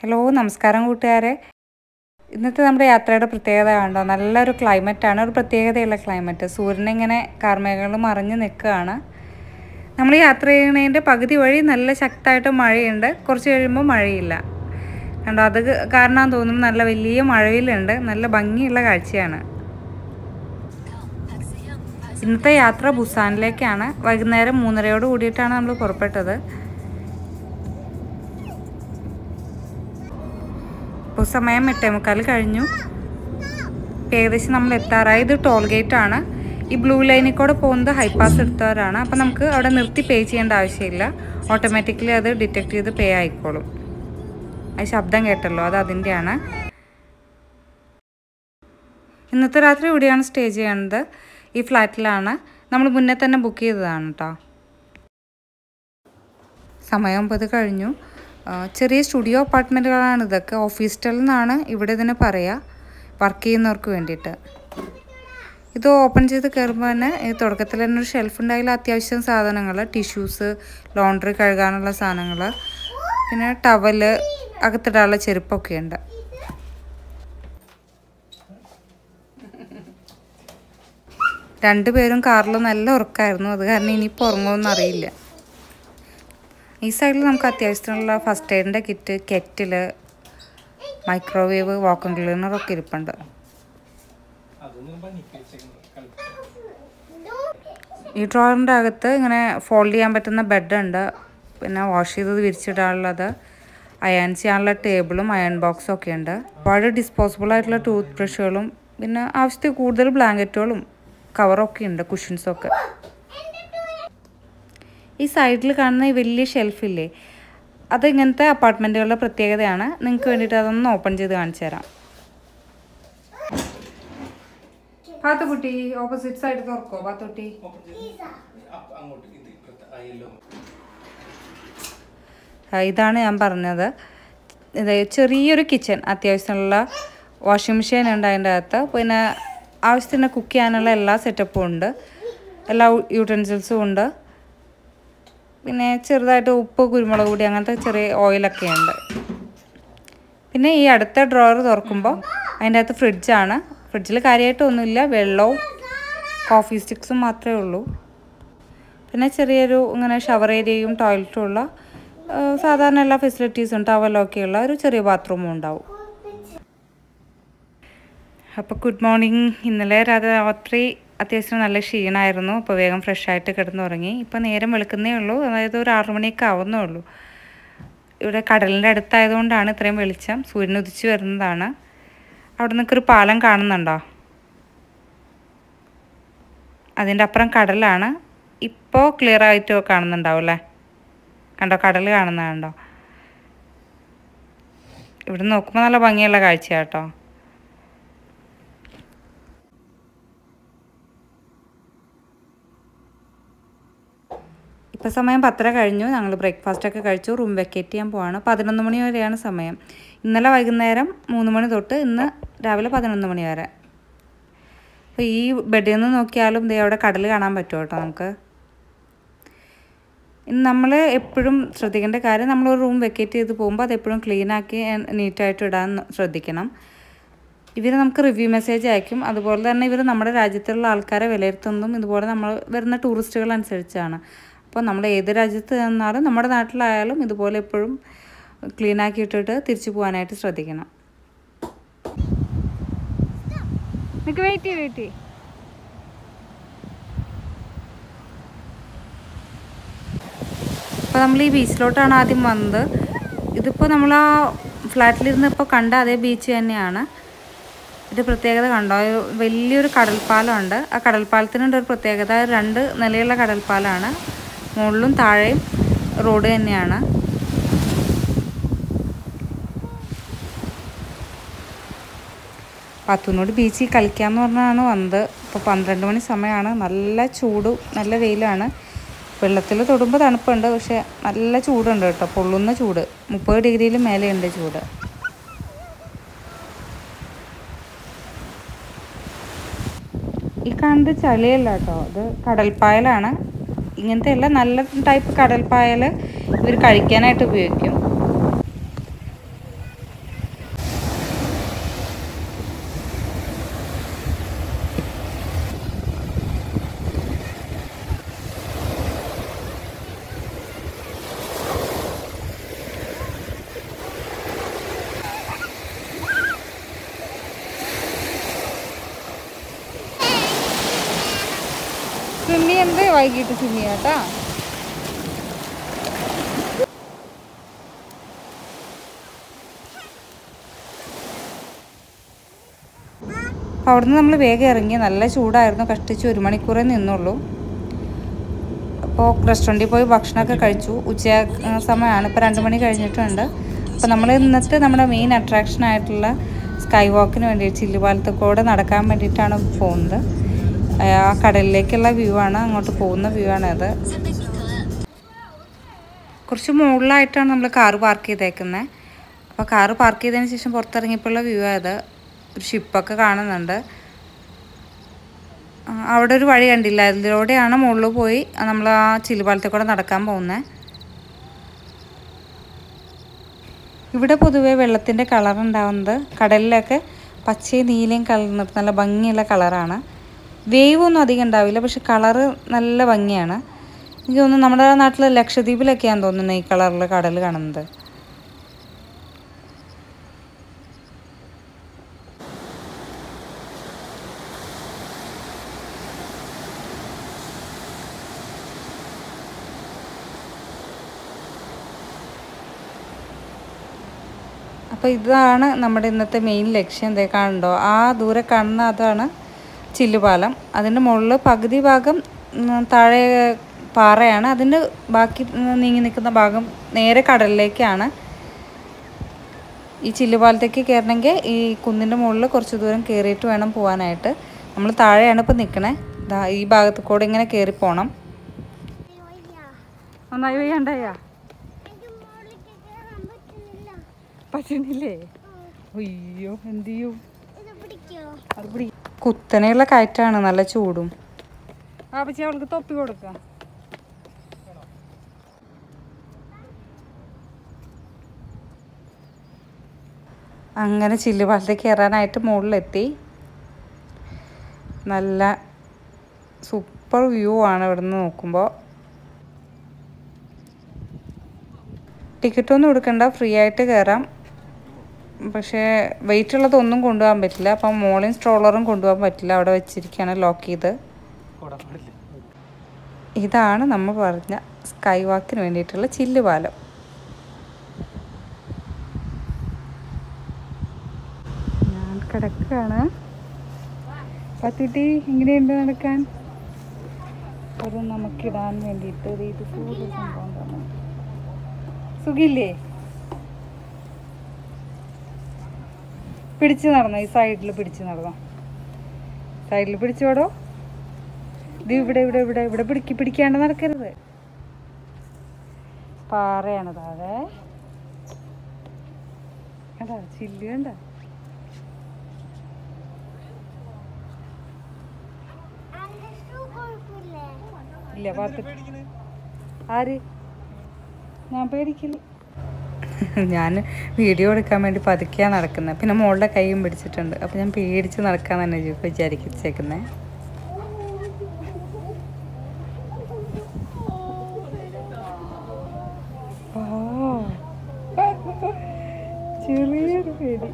Hello നമസ്കാരം കൂട്ടുകാരെ ഇന്നത്തെ നമ്മുടെ യാത്രയുടെ പ്രത്യേകത കണ്ടോ നല്ലൊരു ക്ലൈമറ്റാണ് ഒരു പ്രത്യേകതയുള്ള ക്ലൈമറ്റ് സൂര്യനിങ്ങനെ കാർമേഘങ്ങൾ മറിഞ്ഞ് നിൽക്കുകയാണ് നമ്മൾ യാത്ര ചെയ്യുന്നതിൻ്റെ പകുതി വഴി നല്ല ശക്തമായിട്ട് മഴയുണ്ട് കുറച്ച് കഴിയുമ്പോൾ മഴയില്ല കണ്ടോ അത് കാരണം തോന്നുന്നു നല്ല വലിയ മഴവിലുണ്ട് നല്ല ഭംഗിയുള്ള കാഴ്ചയാണ് ഇന്നത്തെ യാത്ര ബുസാനിലേക്കാണ് വൈകുന്നേരം മൂന്നരയോട് കൂടിയിട്ടാണ് നമ്മൾ പുറപ്പെട്ടത് ഇപ്പോൾ സമയം എട്ടേമുക്കാൽ കഴിഞ്ഞു ഇപ്പം ഏകദേശം നമ്മൾ എത്താറായി ഇത് ടോൾ ഗേറ്റ് ആണ് ഈ ബ്ലൂ ലൈനിൽ കൂടെ പോകുന്നത് ഹൈപ്പാസ് എടുത്തവരാണ് അപ്പം നമുക്ക് അവിടെ നിർത്തി പേ ചെയ്യേണ്ട ആവശ്യമില്ല ഓട്ടോമാറ്റിക്കലി അത് ഡിറ്റക്ട് ചെയ്ത് പേ ആയിക്കോളും അത് ശബ്ദം കേട്ടല്ലോ അത് അതിൻ്റെയാണ് ഇന്നത്തെ രാത്രി ഇവിടെയാണ് സ്റ്റേ ചെയ്യുന്നത് ഈ ഫ്ലാറ്റിലാണ് നമ്മൾ മുന്നേ തന്നെ ബുക്ക് ചെയ്തതാണ് കേട്ടോ സമയം ഒമ്പത് കഴിഞ്ഞു ആ, ചെറിയ സ്റ്റുഡിയോ അപ്പാർട്ട്മെൻറ്റുകളാണ് ഇതൊക്കെ ഓഫീസ് എന്നാണ് ഇവിടെ ഇതിന് പറയുക വർക്ക് ചെയ്യുന്നവർക്ക് വേണ്ടിയിട്ട് ഇത് ഓപ്പൺ ചെയ്ത് കയറുമ്പോൾ തന്നെ ഈ തുടക്കത്തിൽ തന്നെ ഒരു ഷെൽഫ് ഉണ്ടായാൽ അത്യാവശ്യം സാധനങ്ങൾ ടിഷ്യൂസ് ലോണ്ടറി കഴുകാനുള്ള സാധനങ്ങൾ പിന്നെ ടവല് അകത്തിടാനുള്ള ചെരുപ്പൊക്കെ ഉണ്ട് രണ്ടുപേരും കാറിൽ നല്ല ഉറക്കമായിരുന്നു അത് കാരണം ഇനിയിപ്പോൾ ഉറങ്ങുമെന്ന് അറിയില്ല ഈ സൈഡിൽ നമുക്ക് അത്യാവശ്യത്തിനുള്ള ഫസ്റ്റ് എയ്ഡിൻ്റെ കിറ്റ് കെറ്റിൽ മൈക്രോവേവ് വാക്വം ക്ലീനറൊക്കെ ഇരിപ്പുണ്ട് ഈ ഡ്രോറിൻ്റെ അകത്ത് ഇങ്ങനെ ഫോൾഡ് ചെയ്യാൻ പറ്റുന്ന ബെഡുണ്ട് പിന്നെ വാഷ് ചെയ്തത് വിരിച്ചിടാനുള്ളത് അയൺ ചെയ്യാനുള്ള ടേബിളും അയൺ ബോക്സും ഒക്കെ ഉണ്ട് ഒരുപാട് ഡിസ്പോസിബിൾ ആയിട്ടുള്ള ടൂത്ത് ബ്രഷുകളും പിന്നെ ആവശ്യത്തിൽ കൂടുതൽ ബ്ലാങ്കറ്റുകളും കവറൊക്കെ ഉണ്ട് കുഷൻസൊക്കെ ഈ സൈഡിൽ കാണുന്ന ഈ വലിയ ഷെൽഫില്ലേ അത് ഇങ്ങനത്തെ അപ്പാർട്ട്മെൻറ്റുകളുടെ പ്രത്യേകതയാണ് നിങ്ങൾക്ക് വേണ്ടിയിട്ട് അതൊന്ന് ഓപ്പൺ ചെയ്ത് കാണിച്ചു തരാം പാത്തുകുട്ടി ഓപ്പോസിറ്റ് സൈഡ് തുറക്കോ പാത്തുട്ടി അങ്ങോട്ട് ഇത് ഇപ്പുറത്തെ ആ യെല്ലോ ആ, ഇതാണ് ഞാൻ പറഞ്ഞത് ഇത് ചെറിയൊരു കിച്ചൺ അത്യാവശ്യമുള്ള വാഷിംഗ് മെഷീൻ ഉണ്ട് അതിൻ്റെ അകത്ത് പിന്നെ ആവശ്യത്തിന് കുക്ക് ചെയ്യാനുള്ള എല്ലാ സെറ്റപ്പും ഉണ്ട് എല്ലാ യൂട്ടൻസിൽസും ഉണ്ട് പിന്നെ ചെറുതായിട്ട് ഉപ്പ് കുരുമുളക് പൊടി അങ്ങനത്തെ ചെറിയ ഓയിലൊക്കെ ഉണ്ട് പിന്നെ ഈ അടുത്ത ഡ്രോവർ തുറക്കുമ്പോൾ അതിൻ്റെ അകത്ത് ഫ്രിഡ്ജാണ് ഫ്രിഡ്ജിൽ കാര്യമായിട്ടൊന്നുമില്ല വെള്ളവും കോഫി സ്റ്റിക്സും മാത്രമേ ഉള്ളൂ പിന്നെ ചെറിയൊരു ഇങ്ങനെ ഷവർ ഏരിയയും ടോയ്ലറ്റും ഉള്ള ആ, സാധാരണ എല്ലാ ഫെസിലിറ്റീസും ടവലൊക്കെ ഉള്ള ഒരു ചെറിയ ബാത്റൂമും ഉണ്ടാവും അപ്പോൾ ഗുഡ് മോർണിംഗ് ഇന്നലെ രാത്രി അത്യാവശ്യം നല്ല ക്ഷീണമായിരുന്നു അപ്പോൾ വേഗം ഫ്രഷ് ആയിട്ട് കിടന്നുറങ്ങി ഇപ്പോൾ നേരം വെളുക്കുന്നേ ഉള്ളൂ അതായത് ഒരു ആറു മണിയൊക്കെ ആവുന്നേ ഉള്ളൂ ഇവിടെ കടലിൻ്റെ അടുത്തായതുകൊണ്ടാണ് ഇത്രയും വെളിച്ചം സൂര്യൻ ഉദിച്ചു വരുന്നതാണ് അവിടെ നിൽക്കൊരു പാലം കാണുന്നുണ്ടോ അതിൻ്റെ അപ്പുറം കടലാണ് ഇപ്പോൾ ക്ലിയർ ആയിട്ട് കാണുന്നുണ്ടാവും അല്ലേ കണ്ടോ കടൽ കാണുന്ന കണ്ടോ ഇവിടെ നോക്കുമ്പോൾ നല്ല ഭംഗിയുള്ള കാഴ്ചയാണ് കേട്ടോ ഇപ്പോൾ സമയം പത്തര കഴിഞ്ഞു ഞങ്ങൾ ബ്രേക്ക്ഫാസ്റ്റ് ഒക്കെ കഴിച്ചു റൂം വെക്കേറ്റ് ചെയ്യാൻ പോവാണ് പതിനൊന്ന് മണി വരെയാണ് സമയം ഇന്നലെ വൈകുന്നേരം മൂന്ന് മണി തൊട്ട് ഇന്ന് രാവിലെ പതിനൊന്ന് മണി വരെ അപ്പോൾ ഈ ബെഡിൽ നിന്ന് നോക്കിയാലും ദേ അവിടെ കടൽ കാണാൻ പറ്റും കേട്ടോ നമുക്ക് നമ്മൾ എപ്പോഴും ശ്രദ്ധിക്കേണ്ട കാര്യം നമ്മൾ ഒരു റൂം വെക്കേറ്റ് ചെയ്ത് പോകുമ്പോൾ അത് എപ്പോഴും ക്ലീൻ ആക്കി നീറ്റായിട്ട് ഇടാൻ ശ്രദ്ധിക്കണം ഇവർ നമുക്ക് റിവ്യൂ മെസ്സേജ് അയക്കും അതുപോലെ തന്നെ ഇവർ നമ്മുടെ രാജ്യത്തുള്ള ആൾക്കാരെ വിലയിരുത്തുന്നതും ഇതുപോലെ നമ്മൾ വരുന്ന ടൂറിസ്റ്റുകൾ അനുസരിച്ചാണ് അപ്പോൾ നമ്മൾ ഏത് രാജ്യത്ത് നിന്നാലും നമ്മുടെ നാട്ടിലായാലും ഇതുപോലെ എപ്പോഴും ക്ലീൻ ആക്കി ഇട്ടിട്ട് തിരിച്ചു പോകാനായിട്ട് ശ്രദ്ധിക്കണം നിനക്ക് വെയിറ്റ് ചെയ്യ് വെയിറ്റ് ചെയ്യ് അപ്പോൾ നമ്മൾ ഈ ബീച്ചിലോട്ടാണ് ആദ്യം വന്നത് ഇതിപ്പോൾ നമ്മൾ ആ ഫ്ലാറ്റിലിരുന്ന് ഇപ്പോൾ കണ്ട അതേ ബീച്ച് തന്നെയാണ് ഇത് പ്രത്യേകത കണ്ടോ ഒരു വലിയൊരു കടൽപ്പാലമുണ്ട് ആ കടൽപ്പാലത്തിനുണ്ട് ഒരു പ്രത്യേകത രണ്ട് നിലയുള്ള കടൽപ്പാലമാണ് മുകളിലും താഴെയും റോഡ് തന്നെയാണ് പത്തുനോട് ബീച്ചിൽ കളിക്കാമെന്ന് പറഞ്ഞാണ് വന്നത് ഇപ്പോൾ പന്ത്രണ്ട് മണി സമയമാണ് നല്ല ചൂടും നല്ല വെയിലാണ് വെള്ളത്തിൽ തൊടുമ്പോൾ തണുപ്പുണ്ട് പക്ഷെ നല്ല ചൂടുണ്ട് കേട്ടോ പൊള്ളുന്ന ചൂട് മുപ്പത് ഡിഗ്രിയിൽ മേലെയുണ്ട് ചൂട് ഈ കാണുന്നത് ചളിയല്ല കേട്ടോ ഇത് കടൽപ്പായലാണ് ഇങ്ങനത്തെ അല്ല നല്ല ടൈപ്പ് കടൽപ്പായൽ ഇവർ കഴിക്കാനായിട്ട് ഉപയോഗിക്കും സ്വിം ചെയ്യുന്നത് വൈകിട്ട് സ്വിം ചെയ്യാം കേട്ടോ അപ്പോൾ അവിടുന്ന് നമ്മൾ വേഗം ഇറങ്ങി നല്ല ചൂടായിരുന്നു കഷ്ടിച്ച് ഒരു മണിക്കൂറേ നിന്നുള്ളൂ അപ്പോൾ റെസ്റ്റോറൻറ്റിൽ പോയി ഭക്ഷണമൊക്കെ കഴിച്ചു ഉച്ച ആ, സമയമാണ് ഇപ്പോൾ രണ്ട് മണി കഴിഞ്ഞിട്ടുണ്ട് അപ്പോൾ നമ്മൾ ഇന്നത്തെ നമ്മുടെ മെയിൻ അട്രാക്ഷൻ ആയിട്ടുള്ള സ്കൈ വാക്കിന് വേണ്ടി ചില്ലുപാലത്തിൽ കൂടെ നടക്കാൻ വേണ്ടിയിട്ടാണ് പോകുന്നത് ആ കടലിലേക്കുള്ള വ്യൂ ആണ് അങ്ങോട്ട് പോകുന്ന വ്യൂ ആണ് അത് കുറച്ച് മുകളിലായിട്ടാണ് നമ്മൾ കാറ് പാർക്ക് ചെയ്തേക്കുന്നത് അപ്പോൾ കാറ് പാർക്ക് ചെയ്തതിന് ശേഷം പുറത്തിറങ്ങിയപ്പോഴുള്ള വ്യൂ ആയത് ഒരു ഷിപ്പൊക്കെ കാണുന്നുണ്ട് ആ, അവിടെ ഒരു വഴി കണ്ടില്ല അതിലൂടെയാണ് മുകളിൽ പോയി നമ്മൾ ആ ചില്ലുപാലത്തിൽ കൂടെ നടക്കാൻ പോകുന്നത് ഇവിടെ പൊതുവേ വെള്ളത്തിൻ്റെ കളർ ഉണ്ടാവുന്നത് കടലിലൊക്കെ പച്ചയും നീലയും കലർന്നിട്ട് നല്ല ഭംഗിയുള്ള കളറാണ് വേവ് ഒന്നും അധികം ഉണ്ടാവില്ല പക്ഷെ കളറ് നല്ല ഭംഗിയാണ് എനിക്ക് തോന്നുന്നു നമ്മുടെ നാട്ടിൽ ലക്ഷദ്വീപിലൊക്കെയാണെന്ന് തോന്നുന്നു ഈ കളറിൽ കടൽ കാണുന്നത് അപ്പോൾ ഇതാണ് നമ്മുടെ ഇന്നത്തെ മെയിൻ ലക്ഷ്യം എന്തേ കാണുന്നുണ്ടോ ആ ദൂരെ കാണുന്ന അതാണ് ചില്ലുപാലം അതിൻ്റെ മുകളിൽ പകുതി ഭാഗം ഉം, താഴെ പാറയാണ് അതിൻ്റെ ബാക്കി ഉം, നീങ്ങി നിൽക്കുന്ന ഭാഗം നേരെ കടലിലേക്കാണ് ഈ ചില്ലുപാലത്തേക്ക് കയറണമെങ്കിൽ ഈ കുന്നിൻ്റെ മുകളിൽ കുറച്ച് ദൂരം കയറിയിട്ട് വേണം പോകാനായിട്ട് നമ്മൾ താഴെയാണ് ഇപ്പോൾ നിൽക്കണേ ദാ ഈ ഭാഗത്ത് കൂടെ ഇങ്ങനെ കയറി പോകണം നന്നായി വയ്യാണ്ടായാ പറ്റണില്ലേ അയ്യോ എന്ത് ചെയ്യും അത് പിടി കുത്തനെയുള്ള കയറ്റാണ് നല്ല ചൂടും ആ പക്ഷെ അവൾക്ക് തൊപ്പി കൊടുക്കാം അങ്ങനെ ചില്ലുപാലത്തേക്ക് കയറാനായിട്ട് മുകളിലെത്തി നല്ല സൂപ്പർ വ്യൂ ആണ് ഇവിടെ നിന്ന് നോക്കുമ്പോൾ ടിക്കറ്റ് ഒന്നും എടുക്കണ്ട ഫ്രീ ആയിട്ട് കയറാം പക്ഷേ വെയിറ്റ് ഉള്ളതൊന്നും കൊണ്ടുപോകാൻ പറ്റില്ല അപ്പം മോളിയും സ്ട്രോളറും കൊണ്ടുപോകാൻ പറ്റില്ല അവിടെ വെച്ചിരിക്കുകയാണ് ലോക്ക് ചെയ്ത് ഓടാൻ പാടില്ല ഇതാണ് നമ്മൾ പറഞ്ഞ സ്കൈ വാക്കിന് വേണ്ടിയിട്ടുള്ള ചില്ലുപാലം ഞാൻ കിടക്കുകയാണ് പത്തുട്ടി എങ്ങനെയുണ്ട് നടക്കാൻ ഒരു നമുക്കിടാൻ വേണ്ടിയിട്ട് ഒരു ഇതുപോലെ സംഭവം തന്നെ സുഖില്ലേ പിടിച്ച് നടന്നോ ഈ സൈഡിൽ പിടിച്ച് നടന്നോ സൈഡിൽ പിടിച്ചോടോ ഇത് ഇവിടെ ഇവിടെ ഇവിടെ ഇവിടെ പിടിക്ക് പിടിക്കാണ്ട് നടക്കരുത് പാറയാണ് താഴെ കണ്ടാ ചില്ല് കണ്ട ഇല്ല പാത്ത് ആര് ഞാൻ പേടിക്കില്ല ഞാൻ വീഡിയോ എടുക്കാൻ വേണ്ടി പതുക്കെയാണ് നടക്കുന്നത് പിന്നെ മോളുടെ കൈയും പിടിച്ചിട്ടുണ്ട് അപ്പം ഞാൻ പേടിച്ച് നടക്കാൻ തന്നെ വിചാരിച്ചേക്കുന്നത് ചെറിയൊരു പേടി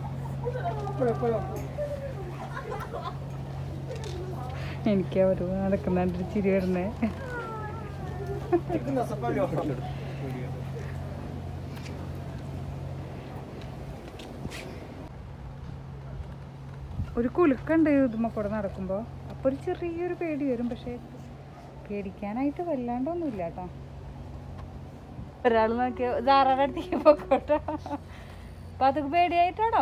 എനിക്ക് ഒരു നടക്കുന്നുണ്ട് ചിരി വരുന്നേ ഒരു കുലുക്കുണ്ട് ഇതുമ്മ കൂടെ നടക്കുമ്പോൾ അപ്പോൾ ഒരു ചെറിയൊരു പേടി വരും പക്ഷേ പേടിക്കാനായിട്ട് വല്ലാണ്ടൊന്നുമില്ല കേട്ടോ ഒരാൾ നോക്കിയ ജാറാടെ അടുത്തേക്ക് പൊക്കോട്ടോ അപ്പൊ അതൊക്കെ പേടിയായിട്ടാണോ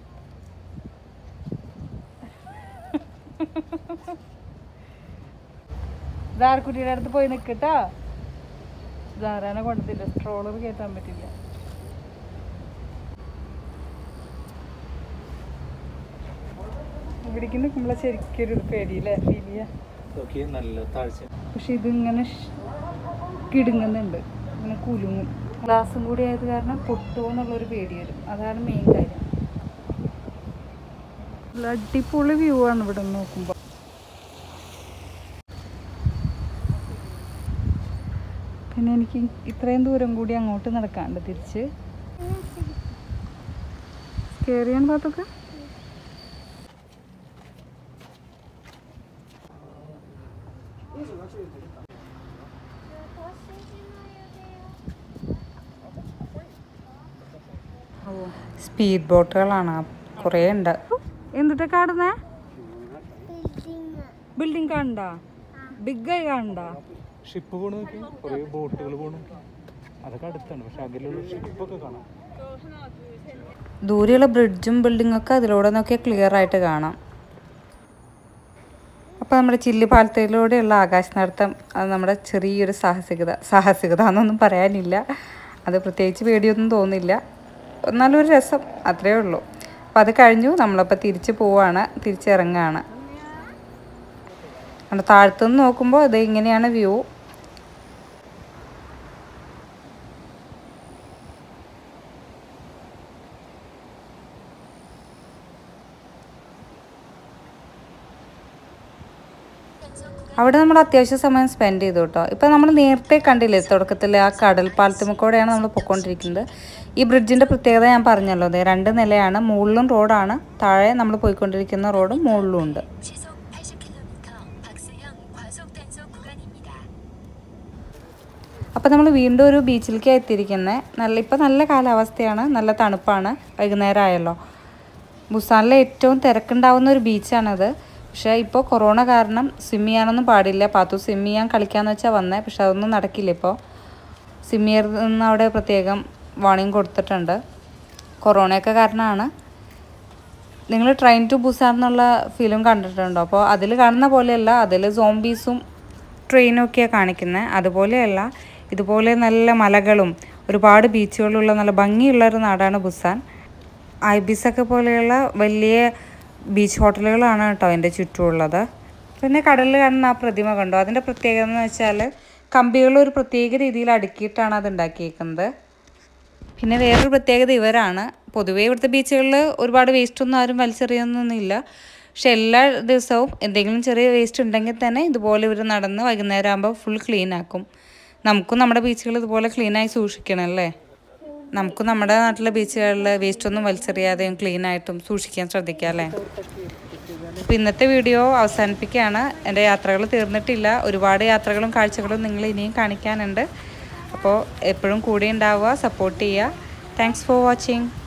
ജാർക്കുട്ടിയുടെ അടുത്ത് പോയി നിൽക്കട്ടോ ജാറാനെ കൊണ്ടത്തില്ല സ്ട്രോളർ കയറ്റാൻ പറ്റില്ല ഇവിടേക്ക് നിൽക്കുമ്പോൾ ശരിക്കൊരു പേടിയില്ലേ ഫീൽ ചെയ്യാ ഓക്കെ നല്ല താഴ്ച പക്ഷെ ഇതിങ്ങനെ ഷ് കിടുങ്ങുന്നുണ്ട് ഇങ്ങനെ കുലുങ്ങും ഗ്ലാസും കൂടി ആയത് കാരണം പൊട്ടുമോ എന്നുള്ളൊരു പേടി വരും അതാണ് മെയിൻ കാര്യം നല്ല അടിപൊളി വ്യൂ ആണ് ഇവിടെ നിന്ന് നോക്കുമ്പോൾ പിന്നെ എനിക്ക് ഇത്രയും ദൂരം കൂടി അങ്ങോട്ട് നടക്കാണ്ട് തിരിച്ച് കയറിയാണ് ഭാഗത്തൊക്കെ സ്പീഡ് ബോട്ടുകളാണ് കുറേ ഉണ്ട് എന്തിട്ട് കാണുന്നേ ബിൽഡിംഗ് കാണണ്ട ബിഗ് കാണണ്ട ഷിപ്പ് പോണ നോക്കി കുറേ ബോട്ടുകൾ പോണു അതൊക്കെ അടുത്താണ് പക്ഷെ അകലുള്ള ഷിപ്പൊക്കെ കാണാം ദൂരെയുള്ള ബ്രിഡ്ജും ബിൽഡിംഗും ഒക്കെ അതിലൂടെ നോക്കിയാൽ ക്ലിയർ ആയിട്ട് കാണാം അപ്പോൾ നമ്മുടെ ചില്ലി പാലത്തിലൂടെയുള്ള ആകാശ നടത്തം അത് നമ്മുടെ ചെറിയൊരു സാഹസികത സാഹസികത എന്നൊന്നും പറയാനില്ല അത് പ്രത്യേകിച്ച് പേടിയൊന്നും തോന്നില്ല നല്ലൊരു രസം അത്രയേ ഉള്ളൂ അപ്പോൾ അത് കഴിഞ്ഞു നമ്മളപ്പോൾ തിരിച്ച് പോവാണ് തിരിച്ചിറങ്ങുകയാണ് അവിടെ താഴത്തുനിന്ന് നോക്കുമ്പോൾ ഇത് ഇങ്ങനെയാണ് വ്യൂ അവിടെ നമ്മൾ അത്യാവശ്യം സമയം സ്പെൻഡ് ചെയ്തു കേട്ടോ ഇപ്പം നമ്മൾ നേരത്തെ കണ്ടില്ലേ തുടക്കത്തിൽ ആ കടൽ പാലത്തുമ്മക്കൂടെയാണ് നമ്മൾ പൊയ്ക്കൊണ്ടിരിക്കുന്നത് ഈ ബ്രിഡ്ജിൻ്റെ പ്രത്യേകത ഞാൻ പറഞ്ഞല്ലോ അതെ രണ്ട് നിലയാണ് മുകളിലും റോഡാണ് താഴെ നമ്മൾ പോയിക്കൊണ്ടിരിക്കുന്ന റോഡും മുകളിലും ഉണ്ട് 시속 80km 박스형 과속 단속 구간입니다. അപ്പോൾ നമ്മൾ വീണ്ടും ഒരു ബീച്ചിലേക്കാണ് എത്തിയിരിക്കുന്നത് നല്ല ഇപ്പം നല്ല കാലാവസ്ഥയാണ് നല്ല തണുപ്പാണ് വൈകുന്നേരം ആയല്ലോ ബുസാനിലെ ഏറ്റവും തിരക്കുണ്ടാവുന്ന ഒരു ബീച്ചാണത് പക്ഷേ ഇപ്പോൾ കൊറോണ കാരണം സ്വിം ചെയ്യാനൊന്നും പാടില്ല പാത്തു സ്വിം ചെയ്യാൻ കളിക്കാന്ന് വെച്ചാൽ വന്നേ പക്ഷെ അതൊന്നും നടക്കില്ല ഇപ്പോൾ സ്വിം നിന്ന് അവിടെ പ്രത്യേകം വാണിംഗ് കൊടുത്തിട്ടുണ്ട് കൊറോണയൊക്കെ കാരണമാണ് നിങ്ങൾ ട്രെയിൻ ടു ബുസാൻ എന്നുള്ള ഫിലിം കണ്ടിട്ടുണ്ടോ അപ്പോൾ അതിൽ കാണുന്ന പോലെയല്ല അതിൽ സോംബീസും ട്രെയിനും ഒക്കെയാണ് കാണിക്കുന്നത് അതുപോലെയല്ല ഇതുപോലെ നല്ല മലകളും ഒരുപാട് ബീച്ചുകളുള്ള നല്ല ഭംഗിയുള്ള ഒരു നാടാണ് ബുസാൻ ഐബിസൊക്കെ പോലെയുള്ള വലിയ ബീച്ച് ഹോട്ടലുകളാണ് കേട്ടോ അതിൻ്റെ ചുറ്റുമുള്ളത് പിന്നെ കടലിൽ കാണുന്ന ആ പ്രതിമ കണ്ടോ അതിൻ്റെ പ്രത്യേകത എന്ന് വെച്ചാൽ കമ്പികൾ ഒരു പ്രത്യേക രീതിയിൽ അടുക്കിയിട്ടാണ് അത് ഉണ്ടാക്കിയേക്കുന്നത് പിന്നെ വേറൊരു പ്രത്യേകത ഇവരാണ് പൊതുവേ ഇവിടുത്തെ ബീച്ചുകളിൽ ഒരുപാട് വേസ്റ്റ് ഒന്നും ആരും വലിച്ചെറിയൊന്നുമില്ല പക്ഷെ എല്ലാ ദിവസവും എന്തെങ്കിലും ചെറിയ വേസ്റ്റ് ഉണ്ടെങ്കിൽ തന്നെ ഇതുപോലെ ഇവർ നടന്ന് വൈകുന്നേരം ആകുമ്പോൾ ഫുൾ ക്ലീൻ ആക്കും നമുക്കും നമ്മുടെ ബീച്ചുകൾ ഇതുപോലെ ക്ലീനായി സൂക്ഷിക്കണം അല്ലേ നമുക്കും നമ്മുടെ നാട്ടിലെ ബീച്ചുകളിൽ വേസ്റ്റ് ഒന്നും വലിച്ചെറിയാതെയും ക്ലീൻ ആയിട്ടും സൂക്ഷിക്കാൻ ശ്രദ്ധിക്കാം അല്ലേ അപ്പോൾ ഇന്നത്തെ വീഡിയോ അവസാനിപ്പിക്കുകയാണ് എൻ്റെ യാത്രകൾ തീർന്നിട്ടില്ല ഒരുപാട് യാത്രകളും കാഴ്ചകളും നിങ്ങൾ ഇനിയും കാണിക്കാനുണ്ട് അപ്പോൾ എപ്പോഴും കൂടെ ഉണ്ടാവുക സപ്പോർട്ട് ചെയ്യുക താങ്ക്സ് ഫോർ വാച്ചിങ്